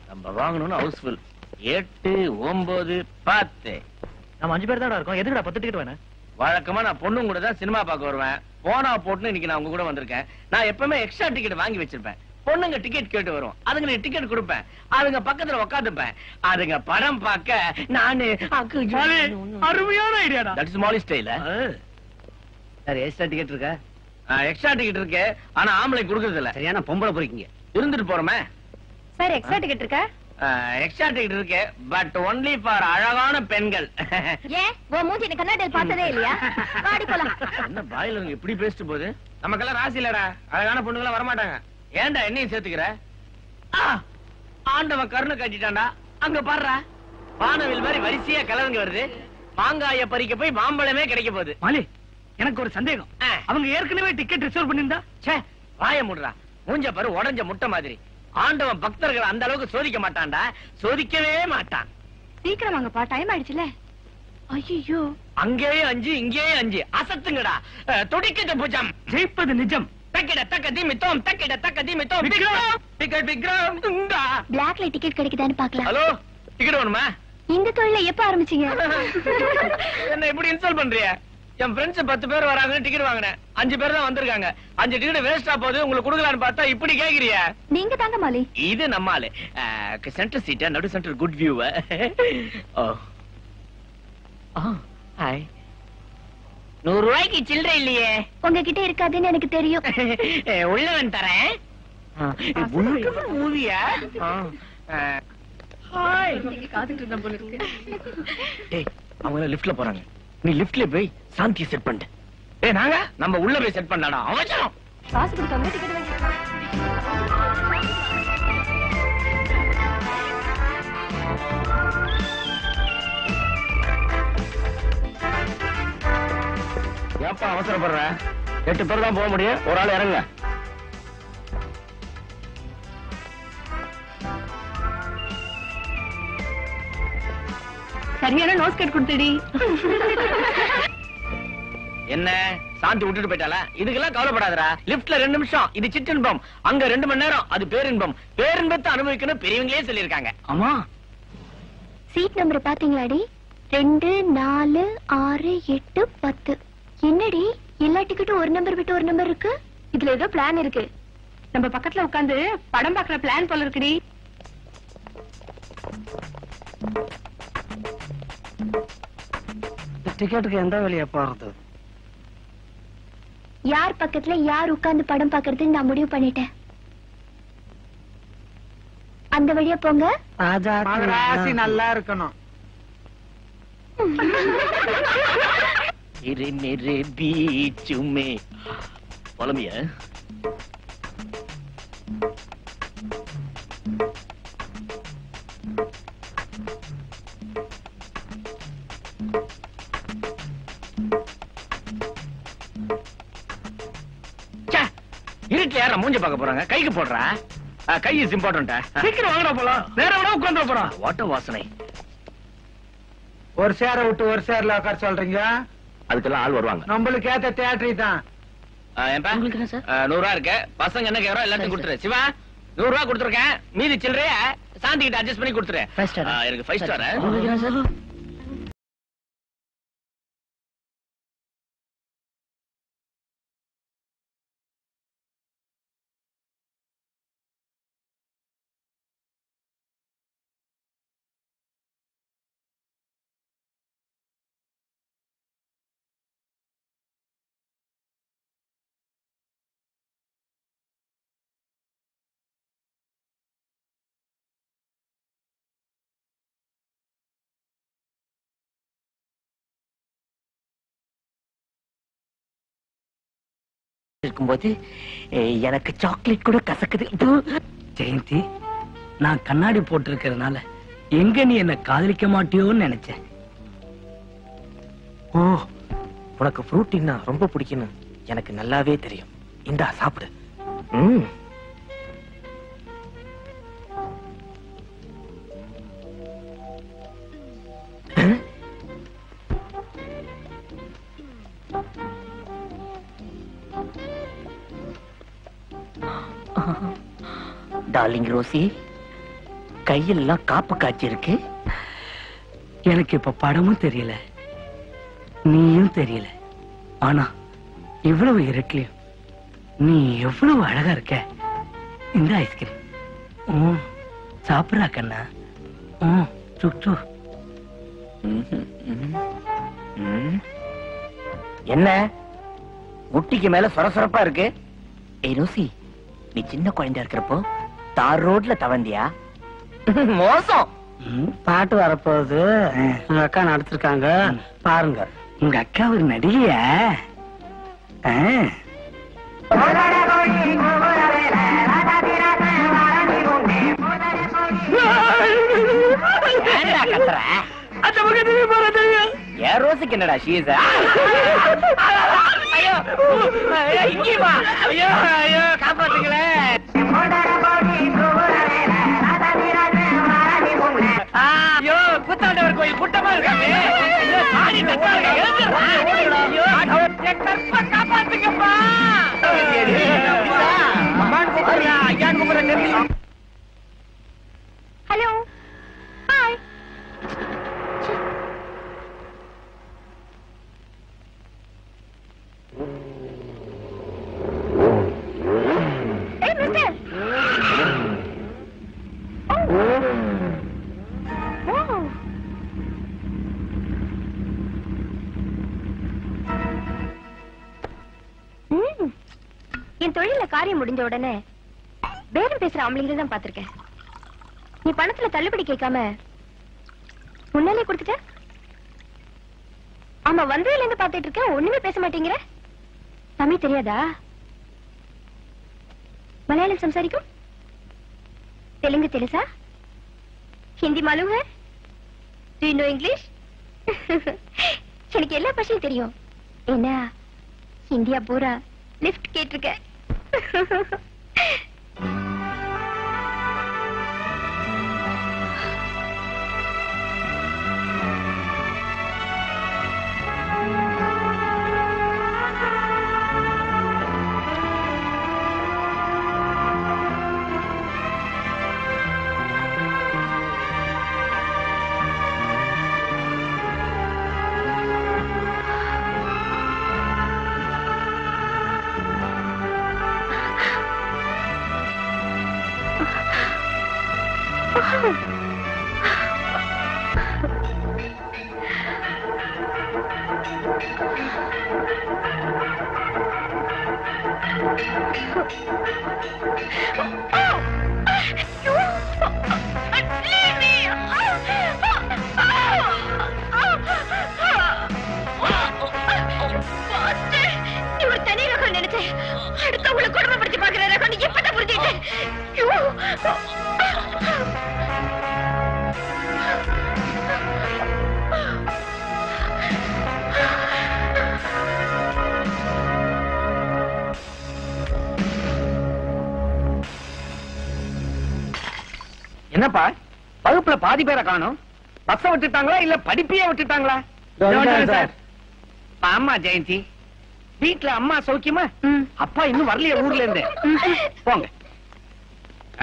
நம்ம வாங்கணும்னு ஹவுஸ்ஃபுல் எட்டு ஒன்பது பத்து நம்ம அஞ்சு பேர் தான் இருக்கோம் எதுக்குடா பத்து டிக்கெட் வேணும் வழக்கமா நான் பொண்ணும் கூட தான் சினிமா பார்க்க வருவேன் போனா போட்டுன்னு இன்னைக்கு நான் உங்க கூட வந்திருக்கேன் நான் எப்பவுமே எக்ஸ்ட்ரா டிக்கெட் வாங்கி வச்சிருப்பேன் பொண்ணுங்க டிக்கெட் கேட்டு வரும் அதுங்க டிக்கெட் கொடுப்பேன் அதுங்க பக்கத்துல உட்காந்துப்பேன் அதுங்க படம் பார்க்க நானு அருமையான ஐடியாடா தட் இஸ் மாலி ஸ்டைல சார் எக்ஸ்ட்ரா டிக்கெட் இருக்கா எக்ஸ்ட்ரா டிக்கெட் இருக்கு ஆனா ஆம்பளை கொடுக்கறது இல்ல சரியான பொம்பளை போறீங்க இருந்துட்டு போறோமே சார் எக்ஸ்ட்ரா டிக்கெட் இருக்கா எக்ஸ்ட்ரா டிக்கெட் இருக்கு பட் ஒன்லி ஃபார் அழகான பெண்கள் ஏன் உன் மூஞ்சி நீ கண்ணாடியில் பார்த்ததே இல்லையா வாடி போலாம் என்ன பாயில இப்படி பேசிட்டு போகுது நமக்கெல்லாம் ராசி இல்லடா அழகான பொண்ணுங்களாம் வரமாட்டாங்க ஏன்டா என்னையும் சேர்த்துக்கிற ஆ, ஆண்டவன் கருணை காட்டிட்டான்டா அங்க பாடுறா வானவில் மாதிரி வரிசையா கலருங்க வருது மாங்காய பறிக்க போய் மாம்பழமே கிடைக்க போகுது மாலி எனக்கு ஒரு சந்தேகம் ஆ. அவங்க ஏற்கனவே டிக்கெட் ரிசர்வ் பண்ணிருந்தா ச்சே வாய முடுறா மூஞ்ச பாரு உடஞ்ச முட்டை மாதிரி ஆண்டவன் பக்தர்களை அந்த அளவுக்கு சோதிக்க மாட்டான்டா சோதிக்கவே மாட்டான் சீக்கிரம் வாங்கப்பா டைம் ஆயிடுச்சுல ஐயோ அங்கேயே அஞ்சு இங்கேயே அஞ்சு அசத்துங்கடா அஹ், துடிக்கிட்ட பூஜம் ஜெயிப்பது நிஜம் தக்கிட தக்க தீமித்தோம் தக்கிட தக்க தீமித்தோம் விக்ரம்! டிக்கெட் விக்ரம் உண்டா பிளாக்ல டிக்கெட் கிடைக்குதான்னு பாக்கலாம் ஹலோ டிக்கெட் வேணுமா இந்த தொழில எப்ப ஆரம்பிச்சீங்க என்ன இப்படி இன்ஸ்டால் பண்றிய என் ஃப்ரெண்ட்ஸ் பத்து பேர் வராங்க டிக்கெட் வாங்கினேன் அஞ்சு பேர் தான் வந்திருக்காங்க அஞ்சு டிக்கெட் வேஸ்டா போகுது உங்களுக்கு கொடுக்கலான்னு பார்த்தா இப்படி கேக்குறிய நீங்க தாங்க மாலி இது நம்ம ஆளு சென்டர் சீட் நடு centre good view oh hi நூறு ரூபாய்க்கு சில்லறை இல்லையே உங்ககிட்ட இருக்காதுன்னு எனக்கு தெரியும் உள்ளவன் தரேன் மூவியா ஹாய் டேய் அவங்க லிஃப்ட்ல போறாங்க நீ லிஃப்ட்ல போய் சாந்தி செட் பண்ணு டேய் நாங்க நம்ம உள்ள போய் செட் பண்ணடா அவசரம் காசு கொடுக்காம டிக்கெட் வாங்கிக்கலாம் ஏப்பா அவசரப்படுற எட்டு பேர் தான் போக முடியும் ஒரு ஆள் இறங்க சரியான நோஸ் கட் கொடுத்துடி என்ன சாந்தி விட்டுட்டு போயிட்டாளா இதுக்கெல்லாம் கவலைப்படாதடா லிஃப்ட்ல ரெண்டு நிமிஷம் இது சிற்றின்பம் அங்க ரெண்டு மணி நேரம் அது பேரின்பம் பேரின்பத்தை அனுபவிக்கணும் பெரியவங்களே சொல்லியிருக்காங்க ஆமா சீட் நம்பர் பாத்தீங்களாடி ரெண்டு நாலு ஆறு எட்டு பத்து என்னடி எல்லா டிக்கெட்டும் ஒரு நம்பர் விட்டு ஒரு நம்பர் இருக்கு இதுல ஏதோ பிளான் இருக்கு நம்ம பக்கத்துல உட்கார்ந்து படம் பாக்குற பிளான் போல இருக்குடி டிக்கெட்டுக்கு எந்த வழியா போறது யார் பக்கத்துல யார் உட்கார்ந்து படம் பாக்குறதுன்னு நான் முடிவு பண்ணிட்டேன் அந்த வழியா போங்க ராசி நல்லா இருக்கணும் இரு மேரே பீச்சுமே புலம்பிய இருட்டுல யாரா மூஞ்ச பார்க்க போறாங்க கைக்கு போடுறா கை இஸ் இம்பார்ட்டன்ட் சீக்கிரம் வாங்கடா போலாம் வேற விட உட்காந்து போறோம் வாட்ட வாசனை ஒரு சேர விட்டு ஒரு சேர்ல உட்கார சொல்றீங்க அதுக்கெல்லாம் ஆள் வருவாங்க நம்மளுக்கு ஏத்த தேட்டரி தான் ஆ, ஏன்பா? ஆ, நூறு ரூபா இருக்கு பசங்க என்ன கேக்குறோம் எல்லாத்தையும் கொடுத்துரு சிவா நூறு ரூபா கொடுத்துருக்கேன் மீதி சில்லறைய சாந்தி கிட்ட அட்ஜஸ்ட் பண்ணி கொடுத்துரு Five star. ஆ, எனக்கு ஃபைவ் ஸ்டார் இருக்கும்போது எனக்கு சாக்லேட் கூட கசக்குது ஜெயந்தி நான் கண்ணாடி போட்டிருக்கிறதுனால எங்க நீ என்ன காதலிக்க மாட்டியோன்னு நினைச்சேன் ஓ உனக்கு ஃப்ரூட்டின்னா ரொம்ப பிடிக்கும்னு எனக்கு நல்லாவே தெரியும் இந்தா சாப்பிடு ம் டார்லிங் ரோசி கையெல்லாம் காப்பு காய்ச்சி இருக்கு எனக்கு இப்ப படமும் தெரியல நீயும் தெரியல ஆனா இவ்வளவு இருட்லயும் நீ எவ்வளவு அழகா இருக்க இந்த ஐஸ்கிரீம் ஓ சாப்பிடுறா கண்ணா ஓ சுக் சுக் என்ன முட்டிக்கு மேல சொரசொரப்பா இருக்கு ஏய் ரோசி நீ சின்ன குழந்தையா இருக்கிறப்போ தார் ரோட்ல தவந்தியா மோசம் ம், பாட்டு வரப்போகுது உங்க அக்கா நடத்திருக்காங்க பாருங்க உங்க அக்கா ஒரு நடிகையா ஆ. ஏன்டா கத்துற அந்த பக்கத்துலயே போற தெரியும் ஏன் ரோசிக்கு என்னடா ஷீஸ் ஐயோ ஐயோ, இங்கே வா ஐயோ ஐயோ காப்பாத்துங்களேன் ஐயோ கூத்தாண்டவர் கோயில் கூட்டமா இருக்காங்க ஐயோ சாடி தட்டாங்க எழுந்துடுறா. ஐயோ என் கற்பை காப்பாத்துங்கப்பா அம்மான்னு கூப்பிடுறா ஐயா கூப்பிடுற நெல்லி ஹலோ ஹாய் ஏய் மிஸ்டர் ஓ ஓ ம். என் தொழில காரியம் முடிஞ்ச உடனே பேரம் பேசுற ஆம்பளைங்களை தான் பாத்திருக்கேன் நீ பணத்துல தள்ளுபடி கேட்காம முன்னாலே கொடுத்துட்ட ஆமா வந்ததுல இருந்து பாத்துட்டு இருக்கேன் ஒண்ணுமே பேச மாட்டேங்கிற தமிழ் தெரியாதா மலையாளம் சம்சாரிக்கும் தெலுங்கு தெலுசா ஹிந்தி மாலும் है Do you know English? எனக்கு எல்லா பாஷையும் தெரியும் என்ன இந்தியா பூரா லிஃப்ட் கேட்டிருக்கேன் நீ ஒரு தனி ரகம் நினைச்சேன் அடுத்தவங்களை கொடுமைப்படுத்தி பாக்குற ரகம் நீ எப்பதான் புரிஞ்சுக்கிட்டேன் ஐயோ. என்னப்பா வகுப்புல பாதி பேரை காணும் பஸ்ஸ விட்டுட்டாங்களா இல்ல படிப்பையே விட்டுட்டாங்களா சார். ஆமா ஜெயந்தி வீட்ல அம்மா சௌக்கியமா ம். அப்பா இன்னும் வரலையே ஊர்ல இருந்து போங்க ஆ,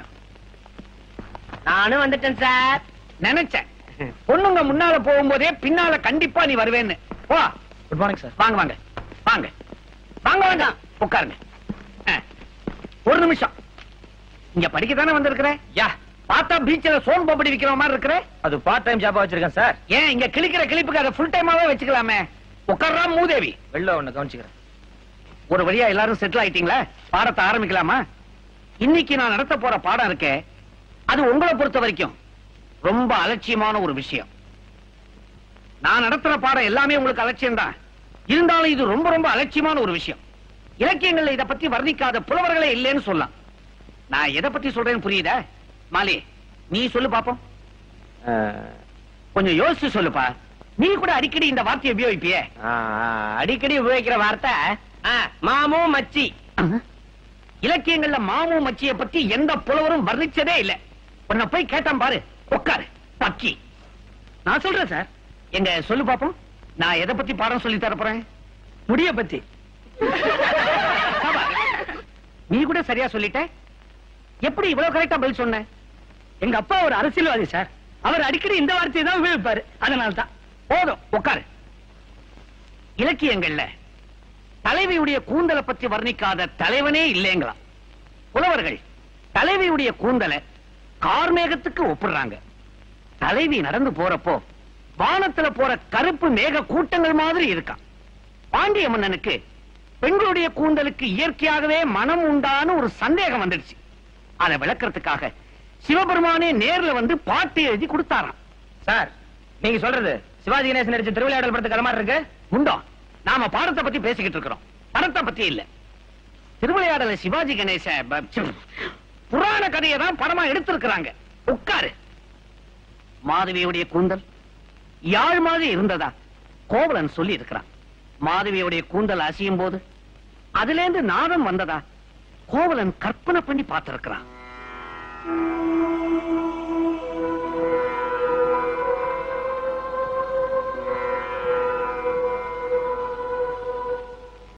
நானும் வந்துட்டேன் சார் நினைச்சேன் பொண்ணுங்க முன்னால போகும்போதே பின்னால கண்டிப்பா நீ வருவேன்னு போ குட் மார்னிங் சார் வாங்க வாங்க வாங்க வாங்க வாங்க உட்காருங்க ஆ, ஒரு நிமிஷம் இங்க படிக்க தானே வந்திருக்கிற யா பார்த்தா பீச்ல சோன் பப்படி விக்கிற மாதிரி இருக்கிற அது பார்ட் டைம் ஜாபா வச்சிருக்கேன் சார் ஏன் இங்க கிழிக்கிற கிளிப்புக்கு அதை ஃபுல் டைமாவே வச்சுக்கலாமே உட்கார்றா மூதேவி வெளில ஒண்ணு கவனிச்சுக்கிறேன் ஒரு வழியா எல்லாரும் செட்டில் ஆயிட்டீங்களா பாடத்தை ஆரம்பிக்கலாமா இன்னைக்கு நான் நடத்த போற பாடம் இருக்கே அது உங்களை பொறுத்த வரைக்கும் ரொம்ப அலட்சியமான ஒரு விஷயம் நான் நடத்துற பாடம் எல்லாமே உங்களுக்கு அலட்சியம் தான் இருந்தாலும் இது ரொம்ப ரொம்ப அலட்சியமான ஒரு விஷயம் இலக்கியங்கள்ல இத பத்தி வர்ணிக்காத புலவர்களே இல்லைன்னு சொல்லலாம் நான் எதை பத்தி சொல்றேன்னு புரியுதா மாலி நீ சொல்லு பாப்போம் கொஞ்சம் யோசிச்சு சொல்லுப்பா நீ கூட அடிக்கடி இந்த வார்த்தையை உபயோகிப்பியே அடிக்கடி உபயோகிக்கிற வார்த்தை மாமு மச்சி இலக்கியங்கள்ல மாமு மச்சிய பத்தி எந்த புலவரும் வர்ணிச்சதே இல்ல உன்னை போய் கேட்டான் பாரு உட்காரு பக்கி நான் சொல்றேன் சார் எங்க சொல்லு பாப்போம் நான் எதை பத்தி பாடம் சொல்லி தர போறேன் முடிய பத்தி சாபா. நீ கூட சரியா சொல்லிட்ட எப்படி இவ்வளவு கரெக்டா பதில் சொன்ன எங்க அப்பா ஒரு அரசியல்வாதி சார் அவர் அடிக்கடி இந்த வார்த்தையை தான் உபயோகிப்பாரு அதனால தான் போதும் உட்காரு இலக்கியங்கள்ல தலைவியுடைய கூந்தலை பற்றி வர்ணிக்காத தலைவனே இல்லைங்களாம் புலவர்கள் தலைவியுடைய கூந்தலை கார்மேகத்துக்கு ஒப்பிடுறாங்க தலைவி நடந்து போறப்போ வானத்துல போற கருப்பு மேக கூட்டங்கள் மாதிரி இருக்கான் பாண்டிய மன்னனுக்கு பெண்களுடைய கூந்தலுக்கு இயற்கையாகவே மனம் உண்டான ஒரு சந்தேகம் வந்துடுச்சு அதை விளக்கறதுக்காக சிவபெருமானே நேர்ல வந்து பாட்டு எழுதி கொடுத்தாராம் சார் நீங்க சொல்றது சிவாஜி கணேசன் நடிச்ச திருவிளையாடல் படத்துக்கு அது மாதிரி இருக்கு உண்டோ நாம பாடத்தை பத்தி பேசிக்கிட்டு இருக்கிறோம் படத்தை பத்தி இல்ல திருவிளையாடல சிவாஜி கணேச ப- சி, புராண கதையை தான் படமா எடுத்திருக்கிறாங்க உட்காரு மாதவியுடைய கூந்தல் யாழ் மாதிரி இருந்ததா கோவலன் சொல்லி இருக்கிறான் மாதவியுடைய கூந்தல் அசையும் போது அதுல இருந்து நாதம் வந்ததா கோவலன் கற்பனை பண்ணி பார்த்திருக்கிறான்